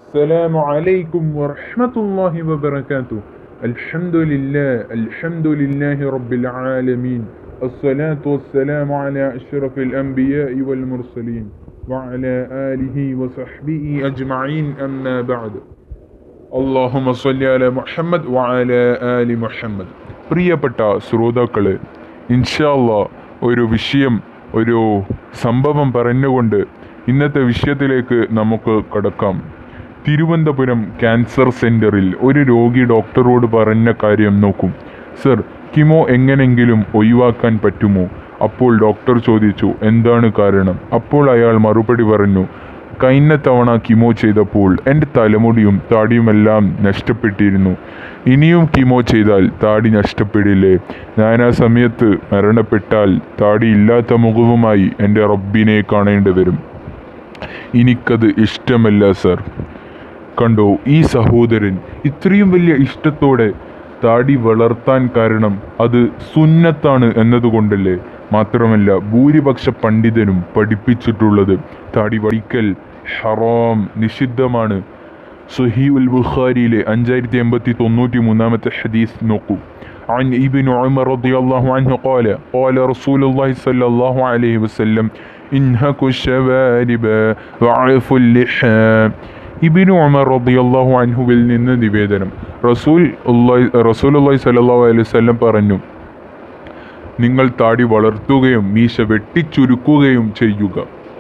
السلام عليكم ورحمة الله وبركاته الحمد لله الحمد لله رب العالمين الصلاة والسلام على أشرف الأنبياء والمرسلين وعلى آله وصحبه أجمعين أما بعد اللهم صل على മുഹമ്മദ് وعلى آل മുഹമ്മദ് പ്രിയപ്പെട്ട ശ്രോതാക്കളെ ഇൻഷാല്ല ഒരു വിഷയം ഒരു സംഭവം പറഞ്ഞുകൊണ്ട് ഇന്നത്തെ വിഷയത്തിലേക്ക് നമുക്ക് കടക്കാം തിരുവനന്തപുരം ക്യാൻസർ സെന്ററിൽ ഒരു രോഗി ഡോക്ടറോട് പറഞ്ഞ കാര്യം നോക്കും സർ കിമോ എങ്ങനെങ്കിലും ഒഴിവാക്കാൻ പറ്റുമോ അപ്പോൾ ഡോക്ടർ ചോദിച്ചു എന്താണ് കാരണം അപ്പോൾ അയാൾ മറുപടി പറഞ്ഞു കഴിഞ്ഞ തവണ കിമോ ചെയ്തപ്പോൾ എൻ്റെ തലമുടിയും താടിയുമെല്ലാം നഷ്ടപ്പെട്ടിരുന്നു ഇനിയും കിമോ ചെയ്താൽ താടി നഷ്ടപ്പെടില്ലേ ഞാൻ ആ സമയത്ത് മരണപ്പെട്ടാൽ താടി ഇല്ലാത്ത മുഖവുമായി എൻ്റെ റബ്ബിനെ കാണേണ്ടി വരും എനിക്കത് ഇഷ്ടമല്ല സർ കണ്ടോ ഈ സഹോദരൻ ഇത്രയും വലിയ ഇഷ്ടത്തോടെ താടി വളർത്താൻ കാരണം അത് സുന്നത്താണ് എന്നതുകൊണ്ടല്ലേ മാത്രമല്ല ഭൂരിപക്ഷ പണ്ഡിതനും പഠിപ്പിച്ചിട്ടുള്ളത് താടി വടിക്കൽ ഹറാം നിഷിദ്ധമാണ് സുഹി ഉൽ ബുഖാരിയിലെ അഞ്ചായിരത്തി എൺപത്തി തൊണ്ണൂറ്റി മൂന്നാമത്തെ ഹദീസ് നോക്കൂ عن ابن عمر رضي الله عنه قال قال رسول الله صلى الله عليه وسلم انهكوا الشوارب وعفوا اللحى ഇബിനു ഉമർ റളിയല്ലാഹു അൻഹുവിൽ നിന്ന് നിവേദനം റസൂൽ റസൂൽ അള്ളാഹി സല്ലല്ലാഹു അലൈഹി വസല്ലം പറഞ്ഞു നിങ്ങൾ താടി വളർത്തുകയും മീശ വെട്ടിച്ചുരുക്കുകയും ചെയ്യുക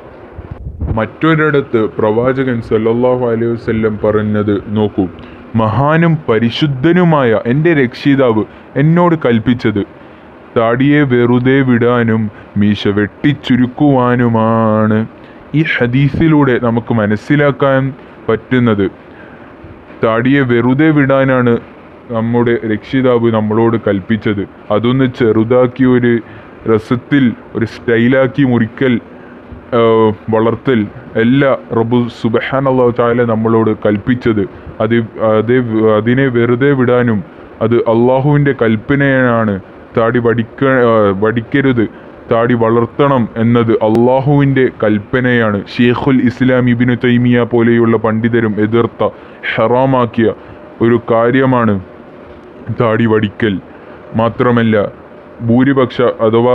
മറ്റൊരിടത്ത് പ്രവാചകൻ സല്ലല്ലാഹു അലൈഹി വസല്ലം പറഞ്ഞത് നോക്കൂ മഹാനും പരിശുദ്ധനുമായ എൻ്റെ രക്ഷിതാവ് എന്നോട് കൽപ്പിച്ചത് താടിയെ വെറുതെ വിടാനും മീശ വെട്ടിച്ചുരുക്കുവാനുമാണ് ഈ ഹദീസിലൂടെ നമുക്ക് മനസ്സിലാക്കാൻ പറ്റുന്നത് താടിയെ വെറുതെ വിടാനാണ് നമ്മുടെ രക്ഷിതാവ് നമ്മളോട് കൽപ്പിച്ചത് അതൊന്ന് ചെറുതാക്കി ഒരു രസത്തിൽ ഒരു സ്റ്റൈലാക്കി മുറിക്കൽ ആ, വളർത്തൽ എല്ലാ റബ്ബു സുബഹാനല്ലാഹു താല നമ്മളോട് കൽപ്പിച്ചത് അത് അത് അതിനെ വെറുതെ വിടാനും അത് അള്ളാഹുവിൻ്റെ കൽപ്പനയാണ് താടി വടിക്ക ആ, വടിക്കരുത് താടി വളർത്തണം എന്നത് അള്ളാഹുവിൻ്റെ കൽപ്പനയാണ് ഷേഖുൽ ഇസ്ലാം ഇബിനു തൈമിയ പോലെയുള്ള പണ്ഡിതരും എതിർത്ത ഹറാമാക്കിയ ഒരു കാര്യമാണ് താടി വടിക്കൽ മാത്രമല്ല ഭൂരിപക്ഷ അഥവാ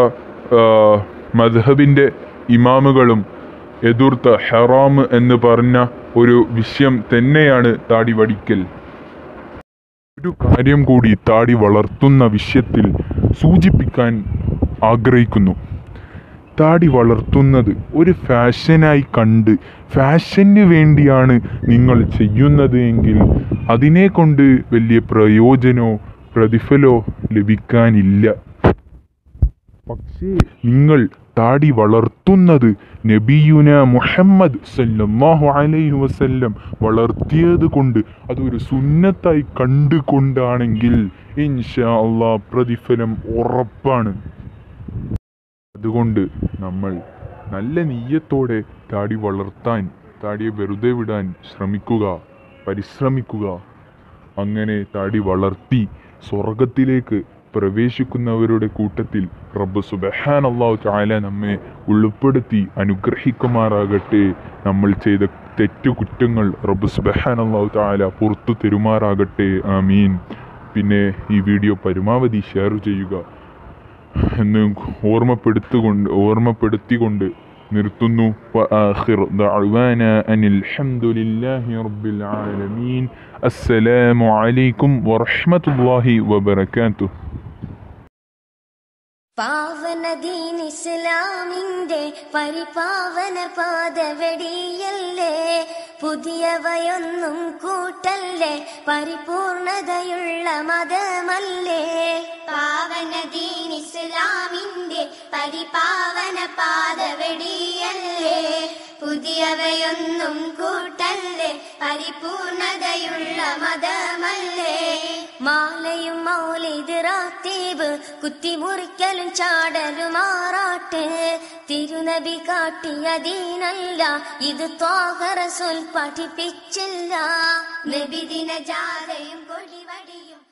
മദ്ഹബിൻ്റെ ഇമാമുകളും എതിർത്ത ഹറാം എന്ന് പറഞ്ഞ ഒരു വിഷയം തന്നെയാണ് താടി വടിക്കൽ ഒരു കാര്യം കൂടി താടി വളർത്തുന്ന വിഷയത്തിൽ സൂചിപ്പിക്കാൻ ആഗ്രഹിക്കുന്നു താടി വളർത്തുന്നത് ഒരു ഫാഷനായി കണ്ട് ഫാഷന് വേണ്ടിയാണ് നിങ്ങൾ ചെയ്യുന്നത് എങ്കിൽ അതിനെ കൊണ്ട് വലിയ പ്രയോജനമോ പ്രതിഫലമോ ലഭിക്കാനില്ല പക്ഷേ നിങ്ങൾ താടി വളർത്തുന്നത് നബിയുന മുഹമ്മദ് സല്ലല്ലാഹു അലൈഹി വസല്ലം വളർത്തിയത് കൊണ്ട് അതൊരു സുന്നത്തായി കണ്ടുകൊണ്ടാണെങ്കിൽ ഇൻഷാ അള്ളാ പ്രതിഫലം ഉറപ്പാണ് അതുകൊണ്ട് നമ്മൾ നല്ല നീയത്തോടെ താടി വളർത്താൻ താടിയെ വെറുതെ വിടാൻ ശ്രമിക്കുക പരിശ്രമിക്കുക അങ്ങനെ താടി വളർത്തി സ്വർഗത്തിലേക്ക് പ്രവേശിക്കുന്നവരുടെ കൂട്ടത്തിൽ റബ്ബ് സുബഹാൻ അള്ളാഹു ചായ നമ്മെ ഉൾപ്പെടുത്തി അനുഗ്രഹിക്കുമാറാകട്ടെ നമ്മൾ ചെയ്ത തെറ്റു കുറ്റങ്ങൾ റബ്ബ് സുബഹാൻ അള്ളാഹു ചായ പുറത്തു തരുമാറാകട്ടെ ആമീൻ പിന്നെ ഈ വീഡിയോ പരമാവധി ഷെയർ ചെയ്യുക എന്ന് ഓർമ്മപ്പെടുത്തുകൊണ്ട് ഓർമ്മപ്പെടുത്തിക്കൊണ്ട് നിർത്തുന്നു وآخر دعوانا أن الحمد لله رب العالمين السلام عليكم ورحمة الله وبركاته പാവന ദീൻ ഇസ്ലാമിന്റെ പരിപാവന പാതവെടിയല്ലേ പുതിയവയൊന്നും കൂട്ടല്ലേ പരിപൂർണതയുള്ള മതമല്ലേ പാവന ദീൻ ഇസ്ലാമിന്റെ പരിപാവന പാതവെടിയല്ലേ പുതിയവയൊന്നും കൂട്ടല്ലേ പരിപൂർണതയുള്ള മതമല്ലേ മാലയും മൗലിത് റാത്തീബ് കുത്തിമുറിക്കലും ചാടലും ആറാട്ട് തിരുനബി കാട്ടിയ ദീനല്ല ഇത് ത്വാഹറസുൽ പഠിപ്പിച്ചില്ല നബിദിന ജാഥയും കൊടിവടിയും